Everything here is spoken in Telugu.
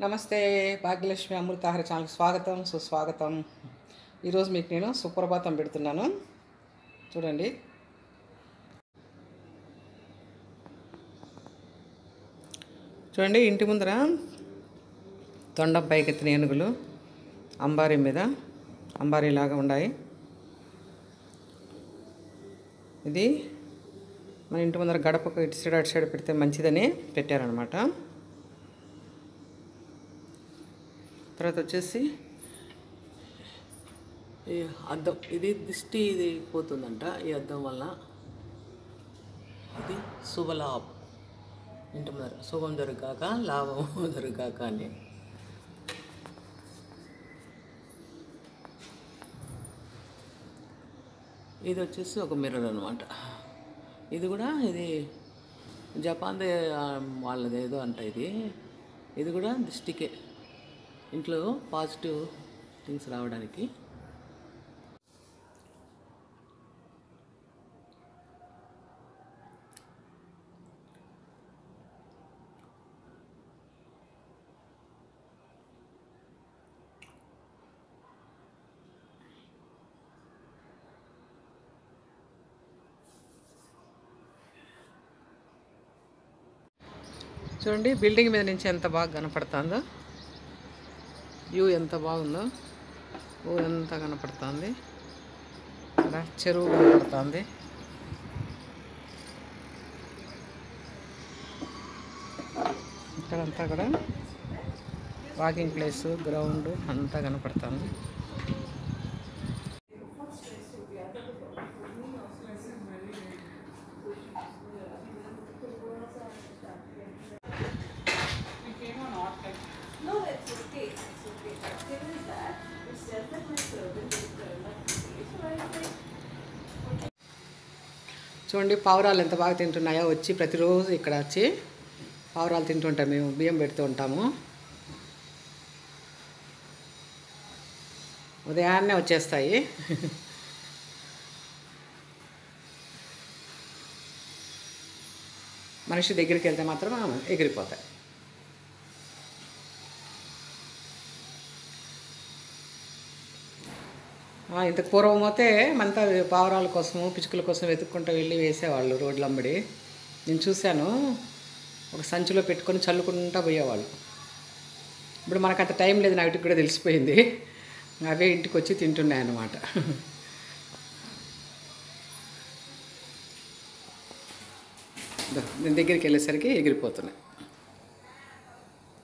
నమస్తే భాగ్యలక్ష్మి అమృతాహార ఛానల్కి స్వాగతం సుస్వాగతం ఈరోజు మీకు నేను సుప్రభాతం పెడుతున్నాను చూడండి చూడండి ఇంటి ముందర తొండం పైకెత్తిన ఏనుగులు అంబారీ మీద అంబారీలాగా ఉన్నాయి ఇది మన ఇంటి ముందర గడపకు ఇటు సైడ్ అటు సైడ్ పెడితే మంచిదని పెట్టారనమాట తర్వాత వచ్చేసి ఈ అద్దం ఇది దిష్టి ఇది పోతుందంట ఈ అద్దం వల్ల ఇది శుభలాభం ఇంటి ముందర శుభం జరగాక లాభం జరగాక అని ఇది వచ్చేసి ఒక మిర్రర్ అనమాట ఇది కూడా ఇది జపాన్దే ఆ, వాళ్ళది ఏదో అంట ఇది ఇది కూడా దిష్టికే ఇంట్లో పాజిటివ్ థింగ్స్ రావడానికి చూడండి బిల్డింగ్ మీద నుంచి ఎంత బాగా కనపడుతుందో వ్యూ ఎంత బాగుందో ఊరు ఎంత కనపడుతుంది ఇక్కడ చెరువు కనపడుతుంది ఇక్కడంతా కూడా వాకింగ్ ప్లేస్ గ్రౌండ్ అంతా కనపడుతుంది No, that's okay. It's okay. Still with that, it's just that my servant is turned up today, so I said, చూడండి పావురాలు ఎంత బాగా తింటున్నాయో వచ్చి ప్రతిరోజు ఇక్కడ వచ్చి పావురాలు తింటుంటాం మేము బియ్యం పెడుతూ ఉంటాము ఉదయాన్నే వచ్చేస్తాయి మనిషి దగ్గరికి వెళ్తే మాత్రం ఎగిరిపోతాయి ఆ, ఇంతకు పూర్వం అయితే మనతో పావురాల కోసము పిచ్చుకల కోసం వెతుక్కుంటూ వెళ్ళి వేసేవాళ్ళు రోడ్లంబడి నేను చూశాను ఒక సంచిలో పెట్టుకొని చల్లుకుంటూ పోయేవాళ్ళు ఇప్పుడు మనకు అంత టైం లేదు నా వీటికి కూడా తెలిసిపోయింది అవే ఇంటికి వచ్చి తింటున్నాయి అన్నమాట దో, నేను దగ్గరికి వెళ్ళేసరికి ఎగిరిపోతున్నాయి